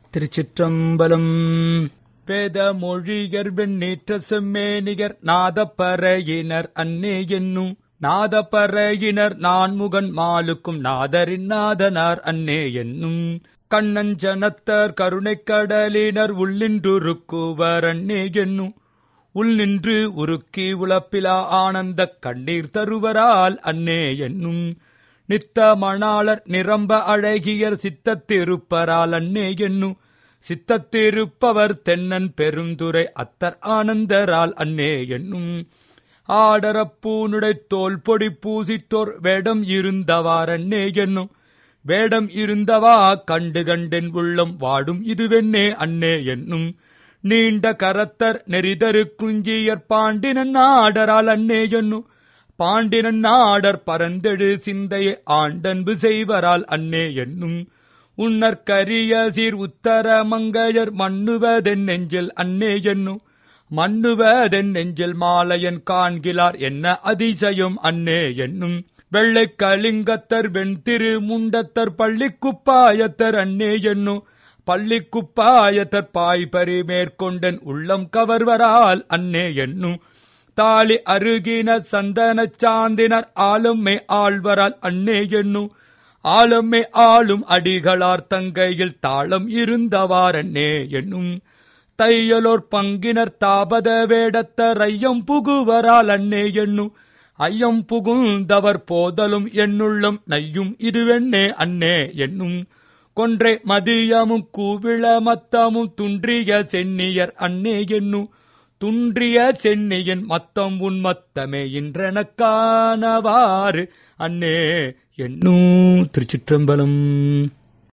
திருச்சிற்றம்பலம் வேத மொழியர் வெண்ணீற்ற செம்மேனிகர் நாதப்பறையினர் அன்னே என்னும் நாதப்பறையினர் நான்முகன் மாலுக்கும் நாதரின் நாதனார் அன்னே என்னும் கண்ணஞ்சனத்தர் கருணைக் கடலினர் உள்ளின்றுருக்குவர் அன்னே என்னும் உள் நின்று உருக்கி உழப்பிலா ஆனந்தக் கண்ணீர் தருவரால் அன்னே என்னும் நித்த மணாளர் நிரம்ப அழகியர் சித்தத்திருப்பரால் அன்னே என்னும் சித்தத்திருப்பவர் தென்னன் பெருந்துரை அத்தர் ஆனந்தரால் அன்னே என்னும் ஆடரப்பூனுடை தோல் பொடி பூசித்தோர் வேடம் இருந்தவார் அன்னே என்னும் வேடம் இருந்தவா கண்டு கண்டென் உள்ளம் வாடும் இதுவென்னே அன்னே என்னும் நீண்ட கரத்தர் நெறிதரு குஞ்சியர் பாண்டினன் ஆடரால் அன்னே என்னும் பாண்டினன் நாடர் பரந்தெடு சிந்தையை ஆண்டன்பு செய்வரால் அன்னே என்னும் உன்னர் கரிய சீர் உத்தர மங்கையர் மண்ணுவதென் நெஞ்சில் அன்னே என்னும் மண்ணுவதென் நெஞ்சில் மாலையன் காண்கிலார் என்ன அதிசயம் அன்னே என்னும் வெள்ளை கலிங்கத்தர் வெண்திரு முண்டத்தர் பள்ளிக்குப்பாயத்தர் அன்னே என்னும் பள்ளிக்குப்பாயத்தர் பாய்பரி மேற்கொண்டன் உள்ளம் கவர்வரால் அன்னே என்னும் தாலி அருகின சந்தன சாந்தினர் ஆளும்மை ஆழ்வரால் அன்னே என்னும் ஆளும்மை ஆளும் அடிகளார் தங்கையில் தாளம் இருந்தவாறன்னே என்னும் தையலோர் பங்கினர் தாபத வேடத்தர் ஐயம் புகுவரால் அன்னே என்னும் ஐயம் புகுந்தவர் போதலும் என்னுள்ளம் நையும் இதுவென்னே அன்னே என்னும் கொன்றை மதியமும் கூவிள மத்தமும் துன்றிய சென்னியர் அன்னே என்னும் துன்றிய சென்னியின் மத்தம் உன் மத்தமே இன்றெனக்கானவாறு அன்னே என்னும் திருச்சிற்றம்பலம்